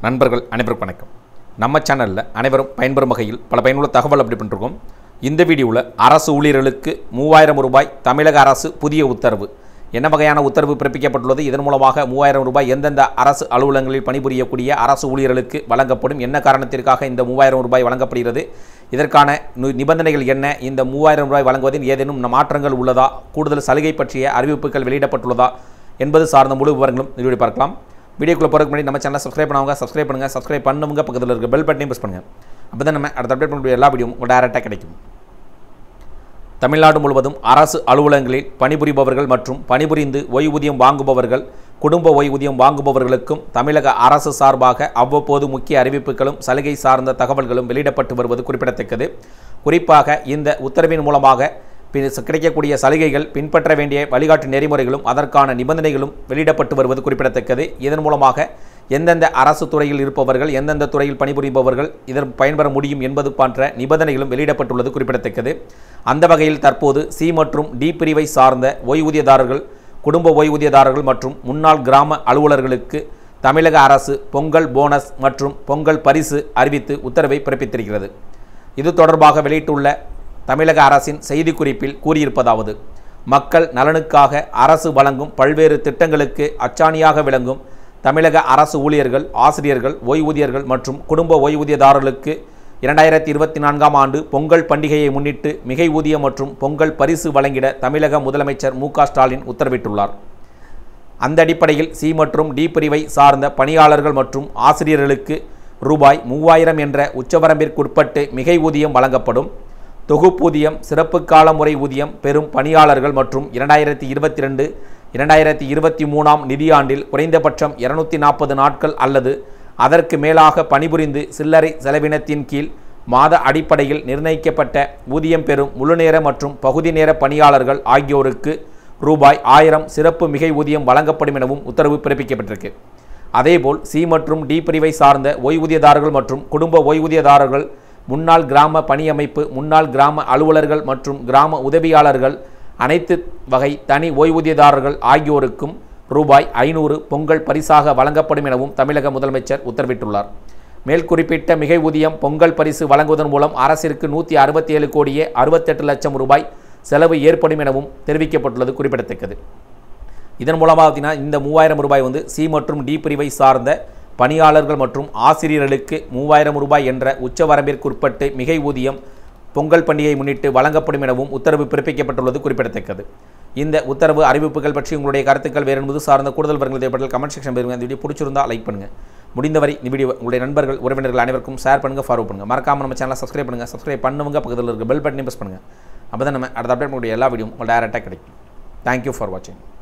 நண்பர்கள் அனைவருக்கும் வணக்கம் நம்ம சேனலில் அனைவரும் பயன்பெறும் வகையில் பல பயனுள்ள தகவல் அப்படி பண்ணிருக்கோம் இந்த வீடியோவில் அரசு ஊழியர்களுக்கு மூவாயிரம் ரூபாய் தமிழக அரசு புதிய உத்தரவு என்ன வகையான உத்தரவு பிறப்பிக்கப்பட்டுள்ளது இதன் மூலமாக மூவாயிரம் ரூபாய் எந்தெந்த அரசு அலுவலகங்களில் பணிபுரியக்கூடிய அரசு ஊழியர்களுக்கு வழங்கப்படும் என்ன காரணத்திற்காக இந்த மூவாயிரம் ரூபாய் வழங்கப்படுகிறது இதற்கான நு- நிபந்தனைகள் என்ன இந்த மூவாயிரம் ரூபாய் வழங்குவதில் ஏதேனும் மாற்றங்கள் உள்ளதா கூடுதல் சலுகை பற்றிய அறிவிப்புகள் வெளியிடப்பட்டுள்ளதா என்பது சார்ந்த முழு விவரங்களும் இந்த வீடியோ பார்க்கலாம் வீடியோக்குள்ள போகிறதுக்கு முன்னாடி நம்ம சேனலை சப்ஸ்கிரைப் பண்ணவங்க சப்ஸ்கிரைப் பண்ணுங்கள் சப்ஸ்கிரைப் பண்ணுங்க பக்கத்தில் இருக்க பெல் பட்டனையும் ப்ரெஸ் பண்ணுங்கள் அப்போ தான் நம்ம அடுத்த அப்டேட் பண்ணக்கூடிய எல்லா வீடியோவும் உங்களுக்கு டேரெக்டாக கிடைக்கும் தமிழ்நாடு முழுவதும் அரசு அலுவலகங்களில் பணிபுரிபவர்கள் மற்றும் பணிபுரிந்து ஓய்வூதியம் வாங்குபவர்கள் குடும்ப ஓய்வூதியம் வாங்குபவர்களுக்கும் தமிழக அரசு சார்பாக அவ்வப்போது முக்கிய அறிவிப்புகளும் சலுகை சார்ந்த தகவல்களும் வெளியிடப்பட்டு வருவது குறிப்பிடத்தக்கது குறிப்பாக இந்த உத்தரவின் மூலமாக பின் கிடைக்கக்கூடிய சலுகைகள் பின்பற்ற வேண்டிய வழிகாட்டு நெறிமுறைகளும் அதற்கான நிபந்தனைகளும் வெளியிடப்பட்டு வருவது குறிப்பிடத்தக்கது இதன் மூலமாக எந்தெந்த அரசு துறையில் இருப்பவர்கள் எந்தெந்த துறையில் பணிபுரிபவர்கள் இதன் பயன்பெற முடியும் என்பது போன்ற நிபந்தனைகளும் வெளியிடப்பட்டுள்ளது குறிப்பிடத்தக்கது அந்த வகையில் தற்போது சி மற்றும் டி பிரிவை சார்ந்த ஓய்வூதியதாரர்கள் குடும்ப ஓய்வூதியதாரர்கள் மற்றும் முன்னாள் கிராம அலுவலர்களுக்கு தமிழக அரசு பொங்கல் போனஸ் மற்றும் பொங்கல் பரிசு அறிவித்து உத்தரவை பிறப்பித்திருக்கிறது இது தொடர்பாக வெளியிட்டுள்ள தமிழக அரசின் செய்திக்குறிப்பில் கூறியிருப்பதாவது மக்கள் நலனுக்காக அரசு வழங்கும் பல்வேறு திட்டங்களுக்கு அச்சாணியாக விளங்கும் தமிழக அரசு ஊழியர்கள் ஆசிரியர்கள் ஓய்வூதியர்கள் மற்றும் குடும்ப ஓய்வூதியதாரர்களுக்கு இரண்டாயிரத்தி இருபத்தி நான்காம் ஆண்டு பொங்கல் பண்டிகையை முன்னிட்டு மிகை ஊதியம் மற்றும் பொங்கல் பரிசு வழங்கிட தமிழக முதலமைச்சர் மு க ஸ்டாலின் உத்தரவிட்டுள்ளார் அந்த அடிப்படையில் சி மற்றும் டி பிரிவை சார்ந்த பணியாளர்கள் மற்றும் ஆசிரியர்களுக்கு ரூபாய் மூவாயிரம் என்ற உச்சவரம்பிற்குட்பட்டு மிகை ஊதியம் வழங்கப்படும் தொகுப்பூதியம் சிறப்பு கால முறை ஊதியம் பெறும் பணியாளர்கள் மற்றும் இரண்டாயிரத்தி இருபத்தி ரெண்டு இரண்டாயிரத்தி இருபத்தி மூணாம் நிதியாண்டில் குறைந்தபட்சம் இருநூத்தி நாற்பது நாட்கள் அல்லது அதற்கு மேலாக பணிபுரிந்து சில்லறை செலவினத்தின் கீழ் மாத அடிப்படையில் நிர்ணயிக்கப்பட்ட ஊதியம் பெறும் முழுநேர மற்றும் பகுதி நேர பணியாளர்கள் ஆகியோருக்கு ரூபாய் ஆயிரம் சிறப்பு மிகை ஊதியம் வழங்கப்படும் எனவும் உத்தரவு பிறப்பிக்கப்பட்டிருக்கு அதேபோல் சி மற்றும் டி பிரிவை சார்ந்த ஓய்வூதியதாரர்கள் மற்றும் குடும்ப ஓய்வூதியதாரர்கள் முன்னாள் கிராம பணியமைப்பு முன்னாள் கிராம அலுவலர்கள் மற்றும் கிராம உதவியாளர்கள் அனைத்து வகை தனி ஓய்வூதியதாரர்கள் ஆகியோருக்கும் ரூபாய் ஐநூறு பொங்கல் பரிசாக வழங்கப்படும் எனவும் தமிழக முதலமைச்சர் உத்தரவிட்டுள்ளார் மேல் குறிப்பிட்ட மிகை ஊதியம் பொங்கல் பரிசு வழங்குவதன் மூலம் அரசிற்கு நூற்றி அறுபத்தி ஏழு கோடியே அறுபத்தெட்டு லட்சம் ரூபாய் செலவு ஏற்படும் எனவும் தெரிவிக்கப்பட்டுள்ளது குறிப்பிடத்தக்கது இதன் மூலமாக பார்த்தீங்கன்னா இந்த மூவாயிரம் ரூபாய் வந்து சி மற்றும் டி பிரிவை சார்ந்த பணியாளர்கள் மற்றும் ஆசிரியர்களுக்கு மூவாயிரம் ரூபாய் என்ற உச்சவரம்பிற்குட்பட்டு மிகை ஊதியம் பொங்கல் பண்டிகையை முன்னிட்டு வழங்கப்படும் எனவும் உத்தரவு பிறப்பிக்கப்பட்டுள்ளது குறிப்பிடத்தக்கது இந்த உத்தரவு அறிவிப்புகள் பற்றி உங்களுடைய கருத்துக்கள் வேறு என்பது சார்ந்த கூடுதல் விவரங்கள் தேவைப்பட்டால் கமெண்ட் செக்ஷன் பாருங்க இந்த வீடியோ பிடிச்சிருந்தா லைக் பண்ணுங்க முடிந்தவரை இந்த வீடியோ உங்களுடைய நண்பர்கள் உறவினர்கள் அனைவருக்கும் ஷேர் பண்ணுங்க ஃபாலோ பண்ணுங்க மறக்காம நம்ம சேனலை சப்ஸ்கிரைப் பண்ணுங்க சப்ஸ்கிரைப் பண்ணுவங்க பக்கத்தில் இருக்க பெல் பட்டனையும் ப்ரெஸ் பண்ணுங்க அப்போ தான் நம்ம அடுத்த அப்டேட் பண்ணக்கூடிய எல்லா வீடியோ உங்களுக்கு டேரெக்டாக கிடைக்கும் தேங்க்யூ ஃபார் வாட்சிங்